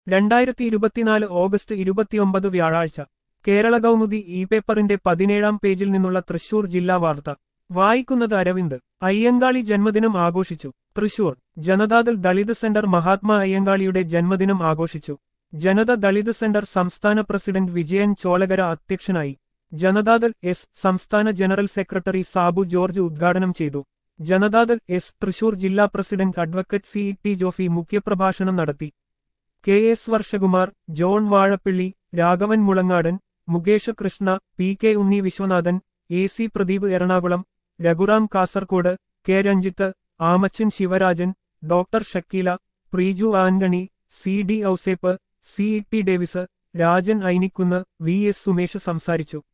രണ്ടായിരത്തി ഇരുപത്തിനാല് ഓഗസ്റ്റ് ഇരുപത്തിയൊമ്പത് വ്യാഴാഴ്ച കേരള കൗമുദി ഇ പേപ്പറിന്റെ പതിനേഴാം പേജിൽ നിന്നുള്ള തൃശൂർ ജില്ലാ വാർത്ത വായിക്കുന്നത് അരവിന്ദ് അയ്യങ്കാളി ജന്മദിനം ആഘോഷിച്ചു തൃശൂർ ജനതാദൾ ദളിത് സെന്റർ മഹാത്മാ അയ്യങ്കാളിയുടെ ജന്മദിനം ആഘോഷിച്ചു ജനത ദളിത് സെന്റർ സംസ്ഥാന പ്രസിഡന്റ് വിജയൻ ചോളകര അധ്യക്ഷനായി ജനതാദൾ എസ് സംസ്ഥാന ജനറൽ സെക്രട്ടറി സാബു ജോർജ് ഉദ്ഘാടനം ചെയ്തു ജനതാദൾ എസ് തൃശൂർ ജില്ലാ president advocate C T Jofy മുഖ്യപ്രഭാഷണം നടത്തി K S Varshakumar John Vazhappilly Raghavan Mulangadan Mukesh Krishna P K Unni Viswanathan A C Pradeep Ernakulam Raghuram Kasaragod K Ranjith Amachan Sivarajan doctor Shakeela Preeju Antony C D Ouseph C T Davis Rajan Ainikunnu V S Sumesh സംസാരിച്ചു